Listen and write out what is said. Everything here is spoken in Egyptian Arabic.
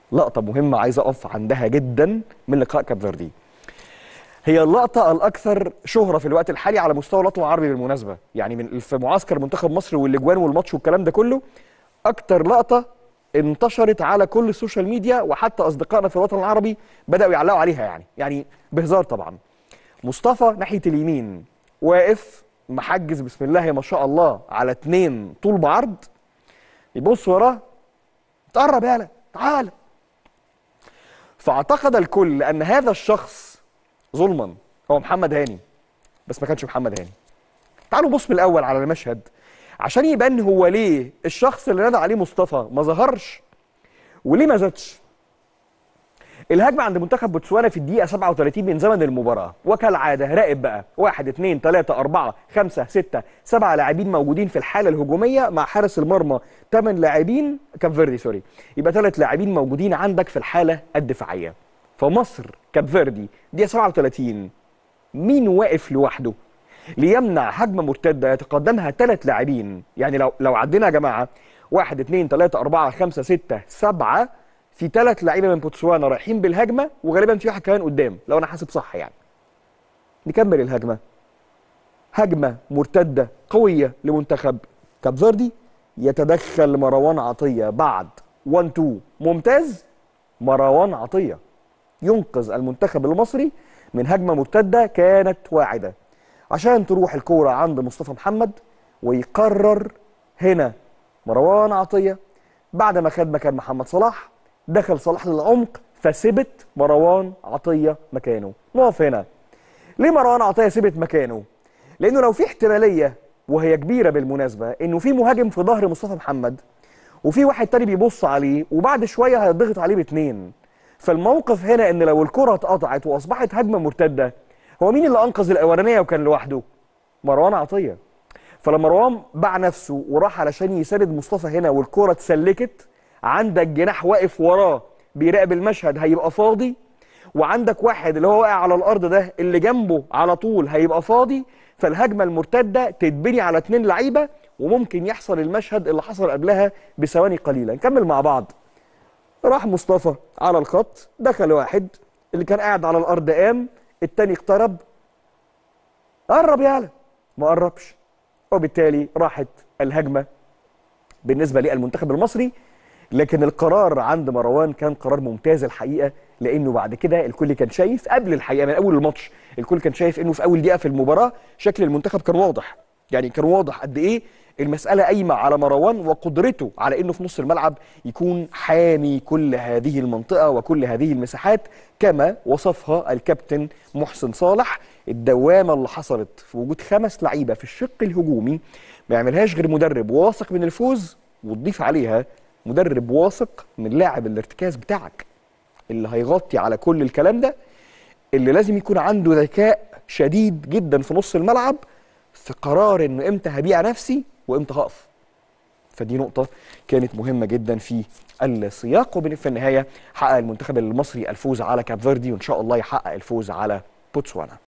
لقطه مهمه عايز اقف عندها جدا من لقاء كاب فيردي هي اللقطه الاكثر شهره في الوقت الحالي على مستوى الوطن العربي بالمناسبه يعني من في معسكر منتخب مصر والاجوان والماتش والكلام ده كله اكتر لقطه انتشرت على كل السوشيال ميديا وحتى اصدقائنا في الوطن العربي بداوا يعلقوا عليها يعني يعني بهزار طبعا مصطفى ناحيه اليمين واقف محجز بسم الله ما شاء الله على اتنين طول بعرض يبص وراه تقرب يالا تعال فاعتقد الكل ان هذا الشخص ظلما هو محمد هاني بس ما كانش محمد هاني تعالوا بص من الاول على المشهد عشان يبان هو ليه الشخص اللي نادى عليه مصطفى ما ظهرش وليه ما زادش الهجمه عند منتخب بوتسوانا في الدقيقه 37 من زمن المباراه وكالعاده راقب بقى 1 2 3 4 5 6 7 لاعبين موجودين في الحاله الهجوميه مع حارس المرمى 8 لاعبين كاب فيردي سوري يبقى ثلاث لاعبين موجودين عندك في الحاله الدفاعيه فمصر كاب فيردي دقيقه 37 مين واقف لوحده ليمنع هجمه مرتده يتقدمها ثلاث لاعبين يعني لو لو عدينا يا جماعه 1 2 3 4 5 6 7 في ثلاث لعيبه من بوتسوانا رايحين بالهجمه وغالبا في واحد كمان قدام لو انا حاسب صح يعني نكمل الهجمه هجمه مرتده قويه لمنتخب كاب فيردي يتدخل مروان عطيه بعد 1 2 ممتاز مروان عطيه ينقذ المنتخب المصري من هجمه مرتده كانت واعده عشان تروح الكوره عند مصطفى محمد ويقرر هنا مروان عطيه بعد ما خد مكان محمد صلاح دخل صلاح للعمق فسبت مروان عطيه مكانه نقف هنا ليه مروان عطيه سبت مكانه لانه لو في احتماليه وهي كبيره بالمناسبه انه في مهاجم في ظهر مصطفى محمد وفي واحد تاني بيبص عليه وبعد شويه هيضغط عليه باتنين فالموقف هنا ان لو الكره اتقطعت واصبحت هجمه مرتده هو مين اللي انقذ الاولانيه وكان لوحده مروان عطيه فلما مروان باع نفسه وراح علشان يساند مصطفى هنا والكره اتسلكت عندك جناح واقف وراه بيراقب المشهد هيبقى فاضي وعندك واحد اللي هو واقع على الارض ده اللي جنبه على طول هيبقى فاضي فالهجمه المرتده تتبني على اتنين لعيبه وممكن يحصل المشهد اللي حصل قبلها بثواني قليله نكمل مع بعض راح مصطفى على الخط دخل واحد اللي كان قاعد على الارض قام التاني اقترب قرب يالا ما قربش وبالتالي راحت الهجمه بالنسبه للمنتخب المصري لكن القرار عند مروان كان قرار ممتاز الحقيقه لانه بعد كده الكل كان شايف قبل الحقيقه من اول الماتش الكل كان شايف انه في اول دقيقه في المباراه شكل المنتخب كان واضح يعني كان واضح قد ايه المساله قايمه على مروان وقدرته على انه في نص الملعب يكون حامي كل هذه المنطقه وكل هذه المساحات كما وصفها الكابتن محسن صالح الدوامه اللي حصلت في وجود خمس لعيبه في الشق الهجومي ما يعملهاش غير مدرب واثق من الفوز وتضيف عليها مدرب واثق من لاعب الارتكاز بتاعك اللي هيغطي على كل الكلام ده اللي لازم يكون عنده ذكاء شديد جدا في نص الملعب في قرار انه امتى هبيع نفسي وامتى هقف فدي نقطة كانت مهمة جدا في السياق وفي النهاية حقق المنتخب المصري الفوز على كاب فيردي وإن شاء الله يحقق الفوز على بوتسوانا